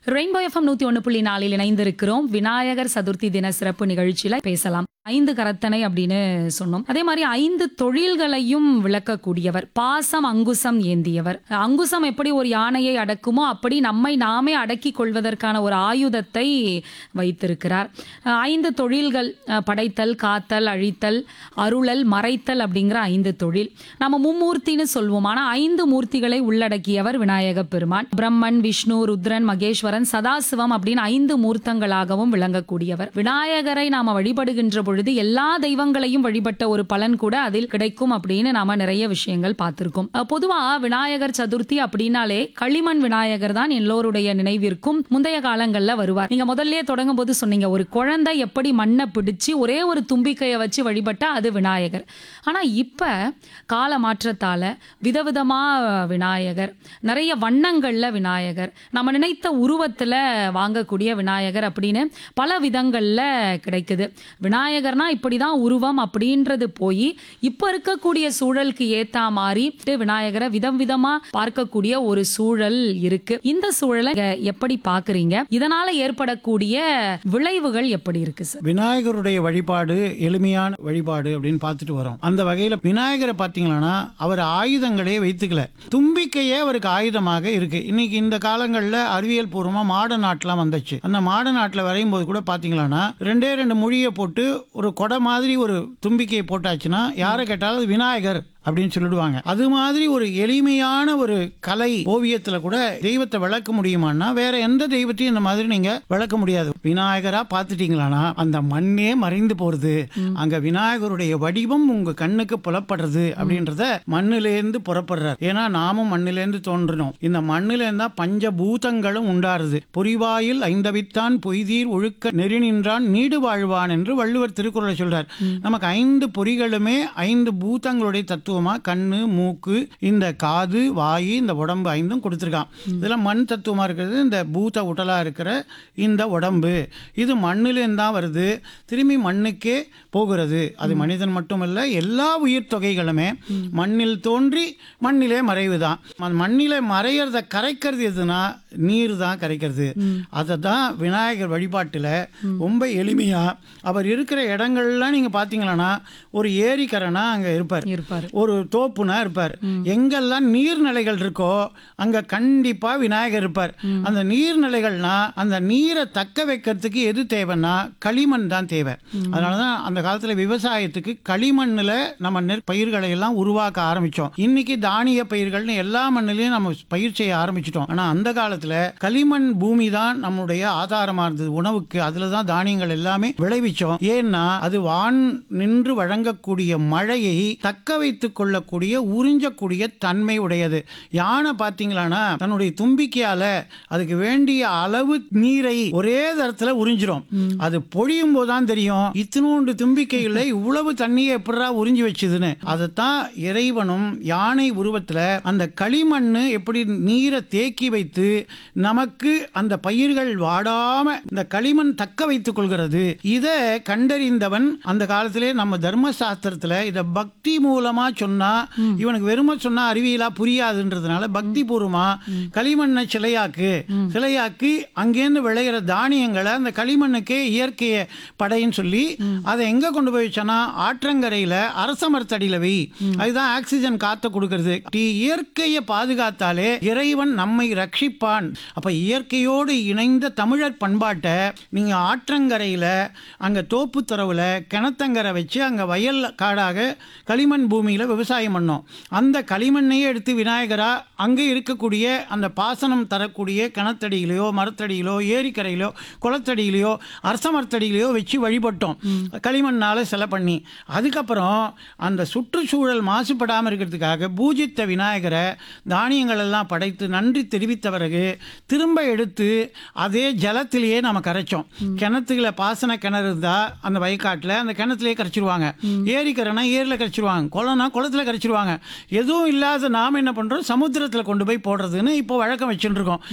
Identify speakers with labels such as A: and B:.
A: rainbow FM நூத்தி ஒன்று புள்ளி நாலில் இணைந்திருக்கிறோம் விநாயகர் சதுர்த்தி தின சிறப்பு நிகழ்ச்சியில பேசலாம் ஐந்து கரத்தனை அப்படின்னு சொன்னோம் அதே மாதிரி ஐந்து தொழில்களையும் விளக்கக்கூடியவர் பாசம் அங்குசம் ஏந்தியவர் அங்குசம் எப்படி ஒரு யானையை அடக்குமோ அப்படி நம்மை நாமே அடக்கிக் கொள்வதற்கான ஒரு ஆயுதத்தை வைத்திருக்கிறார் அஹ் ஐந்து தொழில்கள் அஹ் படைத்தல் காத்தல் அழித்தல் அருளல் மறைத்தல் அப்படிங்கிற ஐந்து தொழில் நம்ம மும்மூர்த்தின்னு சொல்வோம் ஆனா ஐந்து மூர்த்திகளை உள்ளடக்கியவர் விநாயக பெருமான் பிரம்மன் விஷ்ணு ருத்ரன் மகேஸ்வரன் சதாசிவம் அப்படின்னு ஐந்து மூர்த்தங்களாகவும் விளங்கக்கூடியவர் விநாயகரை நாம வழிபடுகின்ற பொழுது எல்லா தெய்வங்களையும் வழிபட்ட ஒரு பலன் கூட அதில் கிடைக்கும் அப்படின்னு நாம நிறைய விஷயங்கள் பார்த்திருக்கோம் அஹ் பொதுவா விநாயகர் சதுர்த்தி அப்படின்னாலே களிமண் விநாயகர் தான் எல்லோருடைய நினைவிற்கும் முந்தைய காலங்கள்ல வருவார் நீங்க முதல்லயே தொடங்கும் போது சொன்னீங்க ஒரு குழந்தை எப்படி மண்ணை பிடிச்சு ஒரே ஒரு தும்பிக்கையை வச்சு வழிபட்டா அது விநாயகர் ஆனா இப்ப கால மாற்றத்தால விதவிதமா விநாயகர் நிறைய வண்ணங்கள்ல விநாயகர் நம்ம நினைத்த உருவத்துல வாங்கக்கூடிய விநாயகர் அப்படின்னு பல விதங்கள்ல கிடைக்குது விநாயகர்னா இப்படிதான் உருவம் அப்படின்றது போய் இப்ப இருக்கக்கூடிய சூழலுக்கு ஏத்தா மாதிரி விநாயகரை விதம் விதமா பார்க்கக்கூடிய ஒரு சூழல் இருக்கு இந்த சூழலை நீங்க எப்படி பாக்குறீங்க இதனால ஏற்படக்கூடிய விளைவுகள் எப்படி இருக்கு சார்
B: விநாயகருடைய வழிபாடு எளிமையான வழிபாடு அப்படின்னு பார்த்துட்டு வரோம் அந்த வகையில் விநாயகரை பார்த்தீங்கன்னா அவர் ஆயுதங்களே வைத்துக்கல தும்பிக்கையே அவருக்கு ஆயுதமாக இருக்கு இன்னைக்கு இந்த காலங்களில் அறிவியல் பூர்வமாக மாட நாட்டெலாம் வந்துச்சு அந்த மாட நாட்டில் வரையும் போது கூட பார்த்தீங்கன்னா ரெண்டே ரெண்டு மொழியை போட்டு ஒரு கொடை மாதிரி ஒரு தும்பிக்கையை போட்டாச்சுன்னா யாரை கேட்டாலும் அது விநாயகர் அப்படின்னு சொல்லிடுவாங்க அது மாதிரி ஒரு எளிமையான ஒரு கலை ஓவியத்துல கூட தெய்வத்தை விளக்க முடியுமான்னா வேற எந்த தெய்வத்தையும் இந்த மாதிரி நீங்க விளக்க முடியாது விநாயகரா பார்த்துட்டீங்களானா அந்த மண்ணே மறைந்து போறது அங்க விநாயகருடைய வடிவம் உங்க கண்ணுக்கு புலப்படுறது அப்படின்றத மண்ணிலேருந்து புறப்படுறார் ஏன்னா நாமும் மண்ணிலேருந்து தோன்றணும் இந்த மண்ணிலேருந்து தான் பஞ்சபூதங்களும் உண்டாருது பொறிவாயில் ஐந்தவித்தான் பொய்தீர் ஒழுக்க நெறி நின்றான் நீடு வாழ்வான் என்று வள்ளுவர் திருக்குறளை சொல்றார் நமக்கு ஐந்து பொறிகளுமே ஐந்து பூதங்களுடைய தத்துவமா கண்ணு மூக்கு இந்த காது வாய் இந்த உடம்பு ஐந்தும் கொடுத்துருக்கான் இதெல்லாம் மண் தத்துவமா இருக்கிறது இந்த பூத உடலா இருக்கிற இந்த உடம்பு இது மண்ணிலேருந்து தான் வருது திரும்பி மண்ணுக்கே போகிறது அது மனிதன் மட்டும் இல்ல எல்லா உயிர் தொகைகளுமே மண்ணில் தோன்றி மண்ணிலே மறைவுதான் அந்த மண்ணிலே மறையறத கரைக்கிறது எதுனா நீர் தான் கரைக்கிறது அதை தான் விநாயகர் வழிபாட்டில் ரொம்ப எளிமையா அவர் இருக்கிற இடங்கள்லாம் நீங்க பார்த்தீங்கன்னா ஒரு ஏரிக்கரைனா அங்க இருப்பார்
A: இருப்பாரு
B: ஒரு தோப்புனா இருப்பார் எங்கெல்லாம் நீர்நிலைகள் இருக்கோ அங்க கண்டிப்பா விநாயகர் இருப்பார் அந்த நீர்நிலைகள்னா அந்த நீரை தக்க வைக்கிறதுக்கு எது தேவைன்னா களிமண் தான் தேவை அதனாலதான் அந்த காலத்துல விவசாயத்துக்கு களிமண்ணுல நம்ம நெற்பயிர்களை எல்லாம் உருவாக்க ஆரம்பிச்சோம் இன்னைக்கு தானிய பயிர்கள்னு எல்லா மண்ணிலையும் நம்ம பயிர் செய்ய ஆரம்பிச்சிட்டோம் ஆனா அந்த காலத்துல களிமண் பூமி தான் நம்முடைய ஆதாரமா இருந்தது உணவுக்கு அதுல தான் தானியங்கள் எல்லாமே விளைவிச்சோம் ஏன்னா அது வான் நின்று வழங்கக்கூடிய மழையை தக்க வைத்துக் கொள்ளக்கூடிய உறிஞ்சக்கூடிய தன்மை உடையது யானை பார்த்தீங்களான்னா தன்னுடைய தும்பிக்கையால அதுக்கு வேண்டிய அளவு நீரை ஒரே தரத்துல உறிஞ்சிரும் அது பொழியும் போதுதான் தெரியும் இத்தினோண்டு தும்பிக்கையில் இவ்வளவு தண்ணியை எப்படா உறிஞ்சி வச்சுதுன்னு அதைத்தான் இறைவனும் யானை உருவத்துல அந்த களிமண்ணு எப்படி நீரை தேக்கி வைத்து நமக்கு அந்த பயிர்கள் வாடாம இந்த களிமண் தக்க வைத்துக் கொள்கிறது இதை கண்டறிந்தவன் அந்த காலத்திலே நம்ம தர்ம சாஸ்திரத்துல இத பக்தி மூலமா சொன்னா இவனுக்கு வெறுமை சொன்னா அறிவியலா புரியாதுன்றதுனால பக்தி பூர்வமா களிமண்ணை சிலையாக்கு சிலையாக்கி அங்கேருந்து விளையிற தானியங்களை அந்த களிமண்ணுக்கே இயற்கைய படைன்னு சொல்லி அதை எங்க கொண்டு போய் வச்சானா ஆற்றங்கரையில அரச மரத்தடியில வை அதுதான் ஆக்சிஜன் காத்த கொடுக்கறது டி இயற்கையை பாதுகாத்தாலே இறைவன் நம்மை ரட்சிப்பான் அப்ப இயற்கையோடு இணைந்த தமிழர் பண்பாட்டை நீங்க ஆற்றங்கரையில அங்க தோப்பு துறவுல கிணத்தங்கரை வச்சு அங்க வயல் காடாக களிமண் பூமியில விவசாயம் பண்ணோம் அந்த களிமண்ணையே எடுத்து விநாயகரா அங்கே இருக்கக்கூடிய அந்த பாசனம் தரக்கூடிய கிணத்தடியிலையோ மரத்தடியிலோ ஏரிக்கரையிலோ குளத்தடியிலையோ அரச மரத்தடியிலையோ வச்சு வழிபட்டோம் களிமண்ணால சிலை பண்ணி அதுக்கப்புறம் அந்த சுற்றுச்சூழல் மாசுபடாமல் இருக்கிறதுக்காக பூஜித்த விநாயகரை தானியங்கள் எல்லாம் படைத்து நன்றி தெரிவித்த பிறகு திரும்ப எடுத்து அதே ஜலத்திலேயே நம்ம கரைச்சோம் கிணத்துகளை பாசன கிணறு இருந்தால் அந்த வயக்காட்டில் அந்த கிணத்துலேயே கரைச்சிருவாங்க ஏரிக்கரைனா ஏரியில் கரைச்சிருவாங்க குளம்னா குளத்துல கரைச்சிருவாங்க எதுவும் இல்லாத நாம் என்ன பண்ணுறோம் சமுத்திரத்தில் கொண்டு போய் போடுறதுன்னு இப்போ வழக்கம் வச்சுட்டு இருக்கோம்